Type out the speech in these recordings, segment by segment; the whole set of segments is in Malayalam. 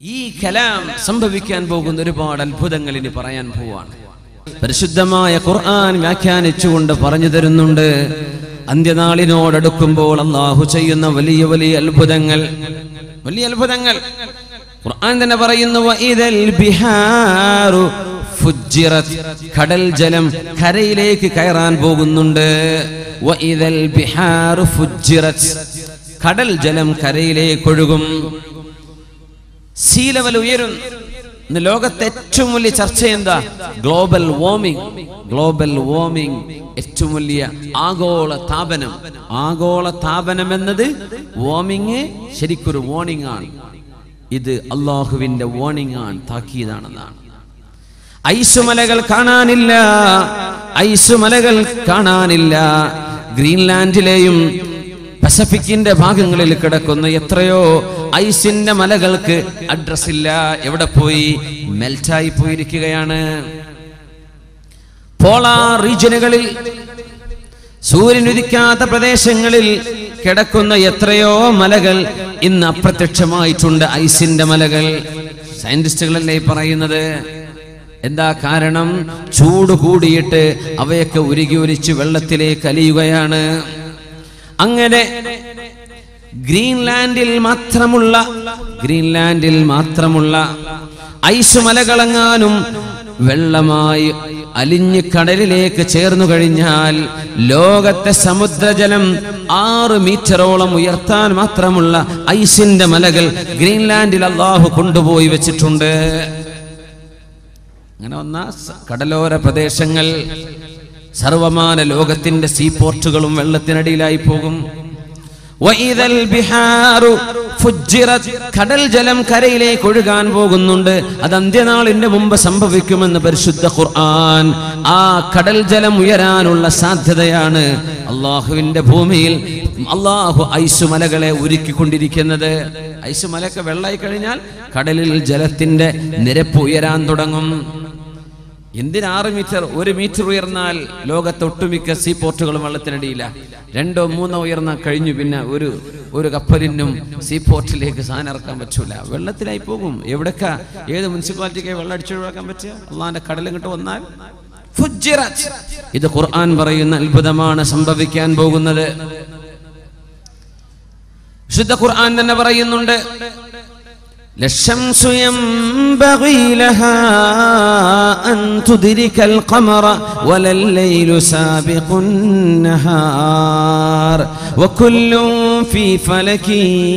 ഈ കലാം സംഭവിക്കാൻ പോകുന്ന ഒരുപാട് അത്ഭുതങ്ങൾ ഇനി പറയാൻ പോവാണ് പരിശുദ്ധമായ ഖുർആൻ വ്യാഖ്യാനിച്ചുകൊണ്ട് പറഞ്ഞു തരുന്നുണ്ട് അന്ത്യനാളിനോടടുക്കുമ്പോൾ അള്ളാഹു ചെയ്യുന്ന വലിയ വലിയ അത്ഭുതങ്ങൾ വലിയ അത്ഭുതങ്ങൾ ഖുർആൻ തന്നെ പറയുന്നു "വഇദൽ ബിഹാറു ഫുജ്ജിറത്." കടൽ ജലം കരയിലേക്ക് കയറാൻ പോകുന്നുണ്ട് "വഇദൽ ബിഹാറു ഫുജ്ജിറത്." കടൽ ജലം കരയിലേക്ക് ഒഴുകും സീ ലെവൽ ഉയരുന്നു ഇന്ന് ലോകത്തെ ഏറ്റവും വലിയ ചർച്ച എന്താ ഗ്ലോബൽ വാർമിംഗ് ഗ്ലോബൽ വാർമിംഗ് ഏറ്റവും വലിയ ആഗോള താപനം ആഗോള താപനം എന്നത് വാർമിംഗ് ശരിക്കൊരു വാർണിംഗ് ആണ് ഇത് അള്ളാഹുവിന്റെ വാർണിംഗ് ആണ് താക്കീതാണെന്നാണ് ഐസുമലകൾ കാണാനില്ല ഐസുമലകൾ കാണാനില്ല ഗ്രീൻലാൻഡിലെയും പസഫിക്കിന്റെ ഭാഗങ്ങളിൽ കിടക്കുന്ന എത്രയോ ഐസിന്റെ മലകൾക്ക് അഡ്രസ് ഇല്ല എവിടെ പോയി മെൽറ്റായി പോയിരിക്കുകയാണ് പോളാർ റീജിയനുകളിൽ സൂര്യൻ ഉദിക്കാത്ത പ്രദേശങ്ങളിൽ കിടക്കുന്ന എത്രയോ മലകൾ ഇന്ന് അപ്രത്യക്ഷമായിട്ടുണ്ട് ഐസിന്റെ മലകൾ സയന്റിസ്റ്റുകളല്ലേ ഈ പറയുന്നത് എന്താ കാരണം ചൂട് കൂടിയിട്ട് അവയൊക്കെ ഉരുകി ഉരിച്ച് വെള്ളത്തിലേക്ക് അലിയുകയാണ് അങ്ങനെ ഗ്രീൻലാൻഡിൽ മാത്രമുള്ള ഗ്രീൻലാൻഡിൽ മാത്രമുള്ള ഐസ് മലകളെങ്ങാനും വെള്ളമായി അലിഞ്ഞ് കടലിലേക്ക് ചേർന്നു കഴിഞ്ഞാൽ ലോകത്തെ സമുദ്രജലം ആറ് മീറ്ററോളം ഉയർത്താൻ മാത്രമുള്ള ഐസിന്റെ മലകൾ ഗ്രീൻലാൻഡിൽ അള്ളാഹു കൊണ്ടുപോയി വെച്ചിട്ടുണ്ട് അങ്ങനെ വന്ന സ- കടലോര പ്രദേശങ്ങൾ സർവമാന ലോകത്തിന്റെ സീപോർട്ടുകളും വെള്ളത്തിനടിയിലായി പോകും വഇദൽ ബിഹാറു ഫുജ്ജിറത്. കടൽ ജലം കരയിലേക്ക് ഒഴുകാൻ പോകുന്നുണ്ട് അത് അന്ത്യനാളിന്റെ മുമ്പ് സംഭവിക്കുമെന്ന് പരിശുദ്ധ ഖുർആൻ ആ കടൽ ജലം ഉയരാനുള്ള സാധ്യതയാണ് അള്ളാഹുവിന്റെ ഭൂമിയിൽ അള്ളാഹു ഐസുമലകളെ ഉരുക്കിക്കൊണ്ടിരിക്കുന്നത് ഐസുമലയൊക്കെ വെള്ളമായി കഴിഞ്ഞാൽ കടലിൽ ജലത്തിന്റെ നിരപ്പ് ഉയരാൻ തുടങ്ങും എന്തിന് ആറ് മീറ്റർ ഒരു മീറ്റർ ഉയർന്നാൽ ലോകത്തെ ഒട്ടുമിക്ക സീ പോർട്ടുകളും വെള്ളത്തിനടിയില്ല രണ്ടോ മൂന്നോ ഉയർന്നാൽ കഴിഞ്ഞു പിന്നെ ഒരു ഒരു കപ്പലിനും സീ പോർട്ടിലേക്ക് സാധനം ഇറക്കാൻ പറ്റൂല വെള്ളത്തിലായി പോകും എവിടൊക്കെ ഏത് മുനിസിപ്പാലിറ്റിക്ക് വെള്ളം അടിച്ചൊഴിവാക്കാൻ പറ്റുക അള്ളാന്റെ കടൽ ഇങ്ങോട്ട് വന്നാൽ ഫുജ്ജിറത്. ഇത് ഖുർആൻ പറയുന്ന അത്ഭുതമാണ് സംഭവിക്കാൻ പോകുന്നത് വിശുദ്ധ ഖുർആൻ തന്നെ പറയുന്നുണ്ട് للشمس ينبغي لها أن تدرك القمر ولا الليل سابق النهار وكل في فلك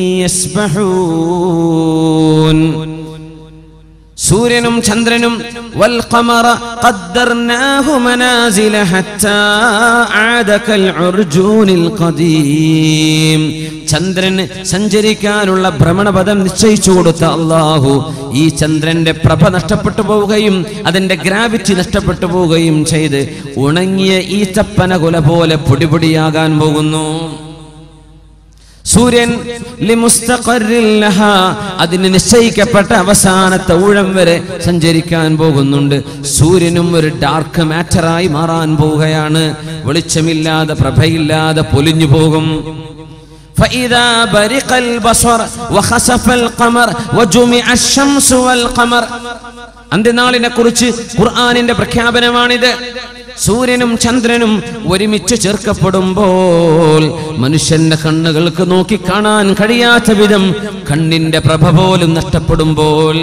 يسبحون സൂര്യനും ചന്ദ്രനും വൽ ഖമറ ഖദ്ദർനാഹു മനാസില ഹത്താ ആദ കൽ ഉർജൂനിൽ ഖദീം ചന്ദ്രന് സഞ്ചരിക്കാനുള്ള ഭ്രമണപഥം നിശ്ചയിച്ചു കൊടുത്ത അള്ളാഹു ഈ ചന്ദ്രന്റെ പ്രഭ നഷ്ടപ്പെട്ടു പോവുകയും അതിന്റെ ഗ്രാവിറ്റി നഷ്ടപ്പെട്ടു പോവുകയും ചെയ്ത് ഉണങ്ങിയ ഈ ചപ്പന കുല പോലെ പൊടിപൊടിയാകാൻ പോകുന്നു സൂര്യൻ ലിമുസ്തഖറിൽ ലഹാ, അതിന് നിശ്ചയിക്കപ്പെട്ട അവസാനത്തെ ഊഴം വരെ സഞ്ചരിക്കാൻ പോകുന്നുണ്ട് സൂര്യനും ഒരു ഡാർക്ക് മാറ്ററായി മാറാൻ പോവുകയാണ് വെളിച്ചമില്ലാതെ പ്രഭയില്ലാതെ പൊലിഞ്ഞു പോകും فإذا برق البصر وخسف القمر وجمع الشمس والقمر അന്ത്യനാളിനെ കുറിച്ച് ഖുർആനിന്റെ പ്രഖ്യാപനമാണിത് സൂര്യനും ചന്ദ്രനും ഒരുമിച്ച് ചേർക്കപ്പെടുമ്പോൾ മനുഷ്യന്റെ കണ്ണുകൾക്ക് നോക്കി കാണാൻ കഴിയാത്ത വിധം കണ്ണിന്റെ പ്രഭ പോലും നഷ്ടപ്പെടുമ്പോൾ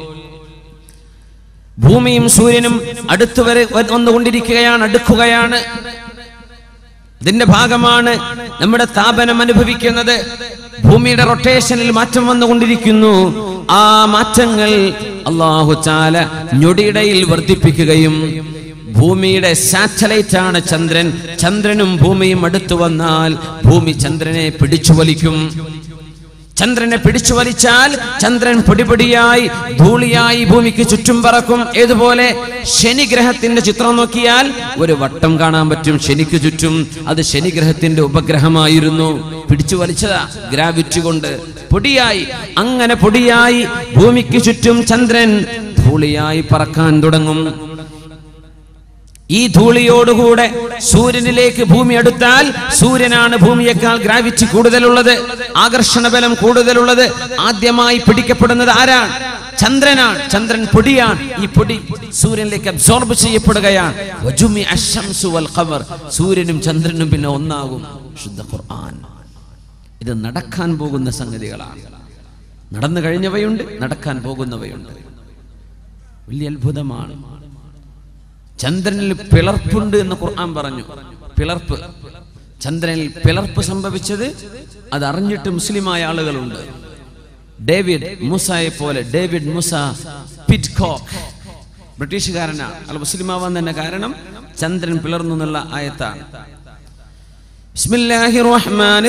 ഭൂമിയും സൂര്യനും അടുത്തു വരെ വന്നുകൊണ്ടിരിക്കുകയാണ് അടുക്കുകയാണ് ഇതിന്റെ ഭാഗമാണ് നമ്മുടെ താപനം അനുഭവിക്കുന്നത് ഭൂമിയുടെ റൊട്ടേഷനിൽ മാറ്റം വന്നുകൊണ്ടിരിക്കുന്നു ആ മാറ്റങ്ങൾ അള്ളാഹു ചാല ഞൊടിയിടയിൽ വർദ്ധിപ്പിക്കുകയും ഭൂമിയുടെ സാറ്റലൈറ്റ് ആണ് ചന്ദ്രൻ ചന്ദ്രനും ഭൂമിയും അടുത്തു വന്നാൽ ഭൂമി ചന്ദ്രനെ പിടിച്ചു വലിക്കും ചന്ദ്രനെ പിടിച്ചു വലിച്ചാൽ ചന്ദ്രൻ പൊടിപൊടിയായി ധൂളിയായി ഭൂമിക്ക് ചുറ്റും പറക്കും ഏതുപോലെ ശനിഗ്രഹത്തിന്റെ ചിത്രം നോക്കിയാൽ ഒരു വട്ടം കാണാൻ പറ്റും ശനിക്ക് ചുറ്റും അത് ശനിഗ്രഹത്തിന്റെ ഉപഗ്രഹമായിരുന്നു പിടിച്ചു വലിച്ചതാ ഗ്രാവിറ്റി കൊണ്ട് പൊടിയായി അങ്ങനെ പൊടിയായി ഭൂമിക്ക് ചുറ്റും ചന്ദ്രൻ ധൂളിയായി പറക്കാൻ തുടങ്ങും ഈ ധൂളിയോടുകൂടെ സൂര്യനിലേക്ക് ഭൂമി അടുത്താൽ സൂര്യനാണ് ഭൂമിയേക്കാൾ ഗ്രാവിറ്റി കൂടുതലുള്ളത് ആകർഷണ ബലം കൂടുതലുള്ളത് ആദ്യമായി പിടിക്കപ്പെടുന്നത് ആരാണ് ചന്ദ്രനാണ് ചന്ദ്രൻ പൊടിയാണ് ഈ പൊടി സൂര്യനിലേക്ക് അബ്സോർബ് ചെയ്യപ്പെടുകയാണ് വജുമി അശ്ശംസു വൽ ഖമർ. സൂര്യനും ചന്ദ്രനും പിന്നെ ഒന്നാകും ശുദ്ധ ഖുർആൻ ഇത് നടക്കാൻ പോകുന്ന സംഗതികളാണ് നടന്നു കഴിഞ്ഞവയുണ്ട് നടക്കാൻ പോകുന്നവയുണ്ട് വലിയ അത്ഭുതമാണ് ചന്ദ്രനിൽ പിളർപ്പുണ്ട് എന്ന് ഖുർആൻ പറഞ്ഞു പിളർപ്പ് ചന്ദ്രനിൽ പിളർപ്പ് സംഭവിച്ചത് അത് അറിഞ്ഞിട്ട് മുസ്ലിമായ ആളുകളുണ്ട് ഡേവിഡ് മൂസയെ പോലെ ഡേവിഡ് മൂസ പിറ്റ്കോക്ക് ബ്രിട്ടീഷുകാരനാണ് അയാൾ മുസ്ലിമാവാൻ തന്നെ കാരണം ചന്ദ്രൻ പിളർന്നു എന്നുള്ള ആയത്താണ് بسم الله الرحمن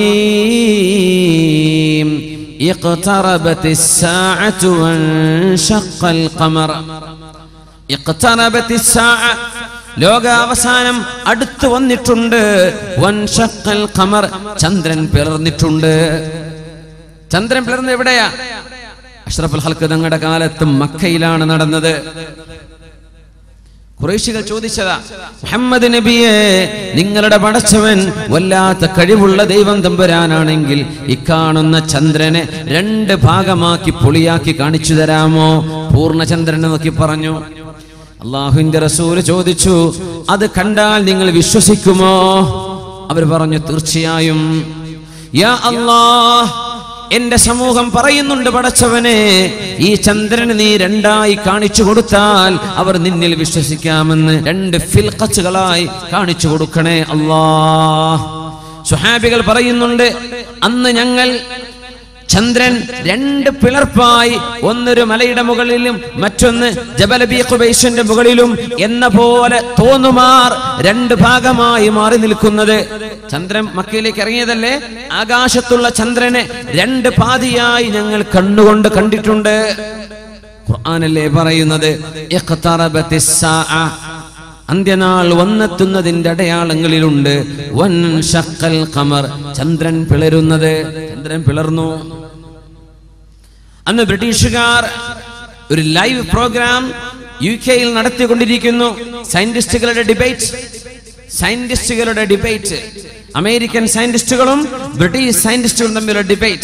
الرحيم اقتربت الساعة وانشق القمر اقتربت الساعة ലോകാവസാനം അടുത്തു വന്നിട്ടുണ്ട് വൻഷക്കൽ ഖമർ ചന്ദ്രൻ പിളർന്നിട്ടുണ്ട് ചന്ദ്രൻ പിളർന്ന് എവിടെയാ അഷ്റഫുൽ ഹൽക്ക് തങ്ങളുടെ കാലത്ത് മക്കയിലാണ് നടന്നത് കുറേശികൾ ചോദിച്ചതാ മുഹമ്മദ് നബിയെ നിങ്ങളുടെ പടച്ചവൻ വല്ലാത്ത കഴിവുള്ള ദൈവം തമ്പുരാനാണെങ്കിൽ ഇക്കാണുന്ന ചന്ദ്രനെ രണ്ട് ഭാഗമാക്കി പൊളിയാക്കി കാണിച്ചു തരാമോ പൂർണ്ണചന്ദ്രനെ നോക്കി പറഞ്ഞു അള്ളാഹുവിന്റെ റസൂല് ചോദിച്ചു അത് കണ്ടാൽ നിങ്ങൾ വിശ്വസിക്കുമോ അവർ പറഞ്ഞു തീർച്ചയായും യാ അല്ലാഹ് എന്റെ സമൂഹം പറയുന്നുണ്ട് പടച്ചവനെ ഈ ചന്ദ്രന് നീ രണ്ടായി കാണിച്ചു കൊടുത്താൽ അവർ നിന്നിൽ വിശ്വസിക്കാമെന്ന് രണ്ട് ഫിൽക്കച്ചുകളായി കാണിച്ചു കൊടുക്കണേ അല്ലാ സുഹാബികൾ പറയുന്നുണ്ട് അന്ന് ഞങ്ങൾ ചന്ദ്രൻ രണ്ട് പിളർപ്പായി ഒന്നൊരു മലയുടെ മുകളിലും മറ്റൊന്ന് ജബലബി ഖുബൈസിന്റെ മുകളിലും എന്ന പോലെ തോന്നുമാർ രണ്ട് ഭാഗമായി മാറി നിൽക്കുന്നത് ചന്ദ്രൻ മക്കയിലേക്ക് ഇറങ്ങിയതല്ലേ ആകാശത്തുള്ള ചന്ദ്രനെ രണ്ട് പാതിയായി ഞങ്ങൾ കണ്ണുകൊണ്ട് കണ്ടിട്ടുണ്ട് ഖുർആനല്ലേ പറയുന്നത് ഇഖ്തറബത്തിസ് സാഅ. അന്ത്യനാൾ വന്നെത്തുന്നതിന്റെ അടയാളങ്ങളിലുണ്ട് വൻ ഷക്കൽ ഖമർ ചന്ദ്രൻ പിളരുന്നത് ചന്ദ്രൻ പിളർന്നു അന്ന് ബ്രിട്ടീഷുകാർ ഒരു ലൈവ് പ്രോഗ്രാം യു കെയിൽ നടത്തിക്കൊണ്ടിരിക്കുന്നു സയന്റിസ്റ്റുകളുടെ ഡിബേറ്റ് സയന്റിസ്റ്റുകളുടെ ഡിബേറ്റ് അമേരിക്കൻ സയന്റിസ്റ്റുകളും ബ്രിട്ടീഷ് സയന്റിസ്റ്റുകളും തമ്മിലുള്ള ഡിബേറ്റ്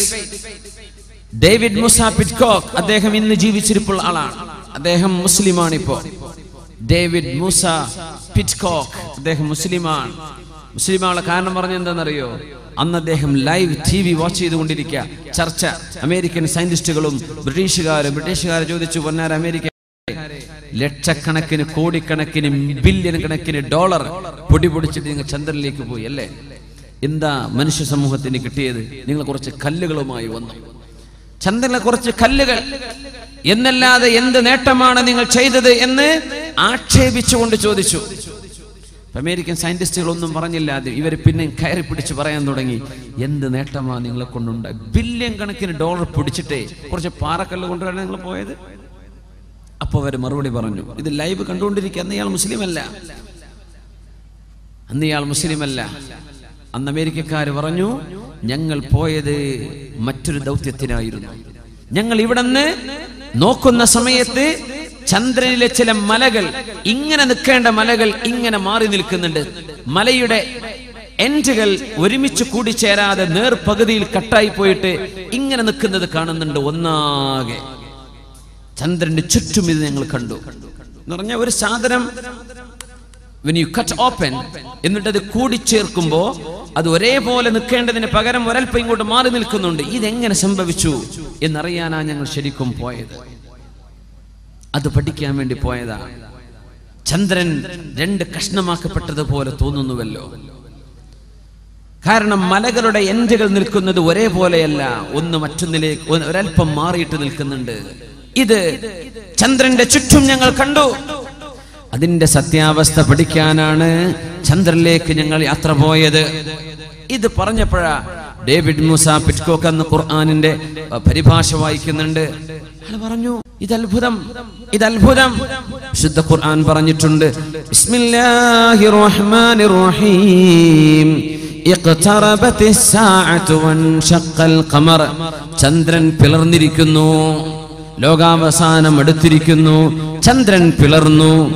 ഡേവിഡ് മുസ പിറ്റ്കോക്ക് അദ്ദേഹം ഇന്ന് ജീവിച്ചിരിപ്പുള്ള ആളാണ് അദ്ദേഹം മുസ്ലിമാണ് ഇപ്പോ ഡേവിഡ് മൂസ പിറ്റ്കോക്ക് അദ്ദേഹം മുസ്ലിമാണ് മുസ്ലിമാണുള്ള കാരണം പറഞ്ഞ എന്താണെന്നറിയോ അന്ന് അദ്ദേഹം ലൈവ് ടി വി വാച്ച് ചെയ്തുകൊണ്ടിരിക്കുക ചർച്ച അമേരിക്കൻ സയന്റിസ്റ്റുകളും ബ്രിട്ടീഷുകാരും ബ്രിട്ടീഷുകാർ ചോദിച്ചു പൊന്നാർ അമേരിക്ക ലക്ഷക്കണക്കിന് കോടിക്കണക്കിന് ബില്യൺ കണക്കിന് ഡോളർ പൊടി പൊടിച്ചിട്ട് നിങ്ങൾ ചന്ദ്രനിലേക്ക് പോയി അല്ലേ എന്താ മനുഷ്യ സമൂഹത്തിന് കിട്ടിയത് നിങ്ങൾ കുറച്ച് കല്ലുകളുമായി വന്നു ചന്ദ്രനിലെ കുറച്ച് കല്ലുകൾ എന്നല്ലാതെ എന്ത് നേട്ടമാണ് നിങ്ങൾ ചെയ്തത് എന്ന് ആക്ഷേപിച്ചുകൊണ്ട് ചോദിച്ചു അമേരിക്കൻ സയന്റിസ്റ്റുകൾ ഒന്നും പറഞ്ഞില്ല അത് ഇവർ പിന്നെ കയറി പിടിച്ച് പറയാൻ തുടങ്ങി എന്ത് നേട്ടമാണ് നിങ്ങളെ കൊണ്ടുണ്ടായി ബില്യൺ കണക്കിന് ഡോളർ പിടിച്ചിട്ടേ കുറച്ച് പാറക്കല്ല് കൊണ്ടുവരാൻ നിങ്ങൾ പോയത് അപ്പൊ അവർ മറുപടി പറഞ്ഞു ഇത് ലൈവ് കണ്ടുകൊണ്ടിരിക്കുക അന്ന് ഇയാൾ മുസ്ലിം അല്ല അന്ന് ഇയാൾ മുസ്ലിം അല്ല അന്ന് അമേരിക്കക്കാർ പറഞ്ഞു ഞങ്ങൾ പോയത് മറ്റൊരു ദൗത്യത്തിനായിരുന്നു ഞങ്ങൾ ഇവിടുന്ന് നോക്കുന്ന സമയത്ത് ചന്ദ്രനിലെ ചില മലകൾ ഇങ്ങനെ നിൽക്കേണ്ട മലകൾ ഇങ്ങനെ മാറി നിൽക്കുന്നുണ്ട് മലയുടെ എൻഡുകൾ ഒരുമിച്ച് കൂടിച്ചേരാതെ നേർപകുതിയിൽ കട്ടായി പോയിട്ട് ഇങ്ങനെ നിൽക്കുന്നത് കാണുന്നുണ്ട് ഒന്നാകെ ചന്ദ്രന്റെ ചുറ്റും ഇത് ഞങ്ങൾ കണ്ടു എന്ന് പറഞ്ഞ ഒരു സാധനം when you cut open എന്നിട്ട് അത് കൂടിച്ചേർക്കുമ്പോ അത് ഒരേപോലെ നിൽക്കേണ്ടതിന് പകരം ഒരൽപ്പം ഇങ്ങോട്ട് മാറി നിൽക്കുന്നുണ്ട് ഇതെങ്ങനെ സംഭവിച്ചു എന്നറിയാനാ ഞങ്ങൾ ശരിക്കും പോയത് അത് പഠിക്കാൻ വേണ്ടി പോയതാണ് ചന്ദ്രൻ രണ്ട് കഷ്ണമാക്കപ്പെട്ടതുപോലെ തോന്നുന്നുവല്ലോ കാരണം മലകളുടെ എൻഡുകൾ നിൽക്കുന്നത് ഒരേപോലെയല്ല ഒന്ന് മറ്റൊന്നിലേക്ക് ഒ- ഒരൽപ്പം മാറിയിട്ട് നിൽക്കുന്നുണ്ട് ഇത് ചന്ദ്രന്റെ ചുറ്റും ഞങ്ങൾ കണ്ടു അതിന്റെ സത്യാവസ്ഥ പഠിക്കാനാണ് ചന്ദ്രനിലേക്ക് ഞങ്ങൾ യാത്ര പോയത് ഇത് പറഞ്ഞപ്പോഴാ ഡേവിഡ് മൂസ പിറ്റ്കോക്ക് എന്ന ഖുർആാനിന്റെ അഹ്, പരിഭാഷ വായിക്കുന്നുണ്ട് അയാൾ പറഞ്ഞു ഇത് അത്ഭുതം ഇത് അത്ഭുതം ശുദ്ധ ഖുർആൻ പറഞ്ഞിട്ടുണ്ട് ബിസ്മില്ലാഹിർ റഹ്മാനിർ റഹീം اقتربت الساعة وانشق القمر ചന്ദ്രൻ പിളർന്നിരിക്കുന്നു ലോകാവസാനം അടുത്തിരിക്കുന്നു ചന്ദ്രൻ പിളർന്നു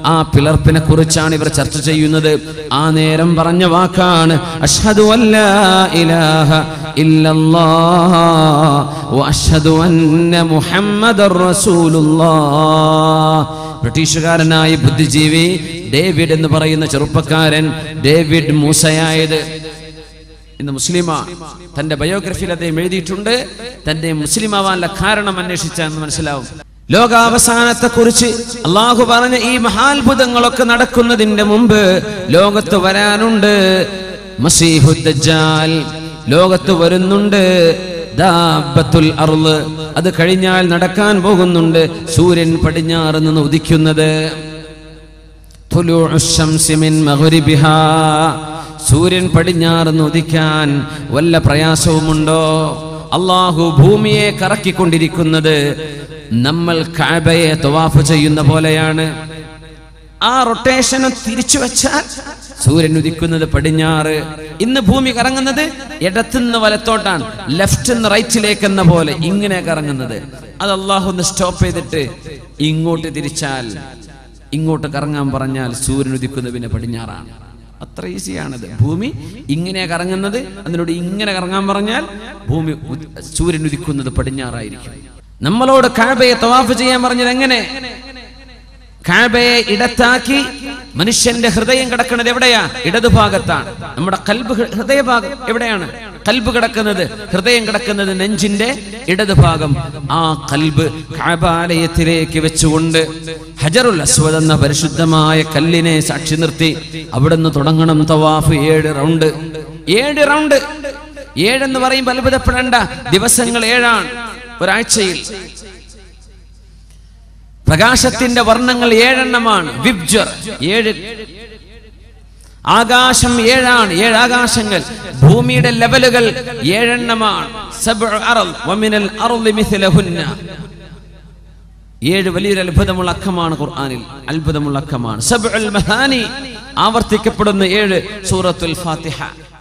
ആ പിളർപ്പിനെ കുറിച്ചാണ് ഇവർ ചർച്ച ചെയ്യുന്നത് ആ നേരം പറഞ്ഞ വാക്കാണ് അഷ്ഹദു അല്ലാ ഇലാഹ ഇല്ലല്ലാഹ് വ അഷ്ഹദു അന്ന മുഹമ്മദർ റസൂലുള്ളാഹ് ബ്രിട്ടീഷുകാരനായ ബുദ്ധിജീവി ഡേവിഡ് എന്ന് പറയുന്ന ചെറുപ്പക്കാരൻ ഡേവിഡ് മൂസയായത് ഇന്ന് മുസ്ലിമാ തന്റെ ബയോഗ്രഫിയിൽ അദ്ദേഹം എഴുതിയിട്ടുണ്ട് തന്റെ മുസ്ലിമാവാനുള്ള കാരണം അന്വേഷിച്ചാന്ന് മനസ്സിലാവും ലോകാവസാനത്തെ കുറിച്ച് അള്ളാഹു പറഞ്ഞ ഈ മഹാത്ഭുതങ്ങളൊക്കെ നടക്കുന്നതിന്റെ മുമ്പ് ലോകത്ത് വരാനുണ്ട് മസീഹുദ്ദാൽ ലോകത്ത് വരുന്നുണ്ട് ദാബത്തുൽ അർള് അത് കഴിഞ്ഞാൽ നടക്കാൻ പോകുന്നുണ്ട് സൂര്യൻ പടിഞ്ഞാറ് നിന്ന് ഉദിക്കുന്നത് തുലൂഉ ശംസി മിൻ മഗ്രിബിഹാ സൂര്യൻ പടിഞ്ഞാറ് ഉദിക്കാൻ വല്ല പ്രയാസവുമുണ്ടോ അള്ളാഹു ഭൂമിയെ കറക്കിക്കൊണ്ടിരിക്കുന്നത് നമ്മൾ കാബയെ തവാഫ് ചെയ്യുന്ന പോലെയാണ് ആ റൊട്ടേഷന് തിരിച്ചു വെച്ചാൽ സൂര്യൻ ഉദിക്കുന്നത് പടിഞ്ഞാറ് ഇന്ന് ഭൂമി കറങ്ങുന്നത് ഇടത്തുനിന്ന് വലത്തോട്ടാണ് ലെഫ്റ്റ് നിന്ന് റൈറ്റിലേക്ക് എന്ന പോലെ ഇങ്ങനെ കറങ്ങുന്നത് അത് അള്ളാഹു ഒന്ന് സ്റ്റോപ്പ് ചെയ്തിട്ട് ഇങ്ങോട്ട് തിരിച്ചാൽ ഇങ്ങോട്ട് കറങ്ങാൻ പറഞ്ഞാൽ സൂര്യൻ ഉദിക്കുന്നത് പിന്നെ പടിഞ്ഞാറാണ് അത്ര ഈസിയാണത് ഭൂമി ഇങ്ങനെ കറങ്ങുന്നത് അതിനോട് ഇങ്ങനെ കറങ്ങാൻ പറഞ്ഞാൽ ഭൂമി ഉദ്- സൂര്യൻ ഉദിക്കുന്നത് പടിഞ്ഞാറായിരിക്കും നമ്മളോട് കാബയെ തവാഫ് ചെയ്യാൻ പറഞ്ഞത് എങ്ങനെ കാബയെ ഇടത്താക്കി മനുഷ്യന്റെ ഹൃദയം കിടക്കുന്നത് എവിടെയാ ഇടതുഭാഗത്താണ് നമ്മുടെ കൽബ് ഹൃ- ഹൃദയഭാഗം എവിടെയാണ് കൽബ് കിടക്കുന്നത് ഹൃദയം കിടക്കുന്നത് നെഞ്ചിന്റെ ഇടതുഭാഗം ആ കൽബ് കാബാലയത്തിലേക്ക് വെച്ചുകൊണ്ട് ഹജറുൽ അസ്വദ് എന്ന പരിശുദ്ധമായ കല്ലിനെ സാക്ഷി നിർത്തി അവിടുന്ന് തുടങ്ങണം തവാഫ് ഏഴ് റൗണ്ട് ഏഴ് റൗണ്ട് ഏഴെന്ന് പറയുമ്പോൾ അത്ഭുതപ്പെടേണ്ട ദിവസങ്ങൾ ഏഴാണ് ഒരാഴ്ചയിൽ പ്രകാശത്തിന്റെ വർണ്ണങ്ങൾ ഏഴെണ്ണമാണ് വിബ്ജർ ഏഴ് ആകാശം ഏഴാണ് ഏഴ് ആകാശങ്ങൾ ഭൂമിയുടെ ലെവലുകൾ ഏഴെണ്ണമാണ് സബ്ഉ അറൾ വമിനൽ അർളി മിഥ്ലഹുന്ന ഏഴ് വലിയൊരു അത്ഭുതമുള്ള അക്കമാണ് ഖുർആനിൽ അത്ഭുതമുള്ള അക്കമാണ് സബ്ഉൽ മഹാനി ആവർത്തിക്കപ്പെടുന്ന ഏഴ് സൂറത്തുൽ ഫാത്തിഹ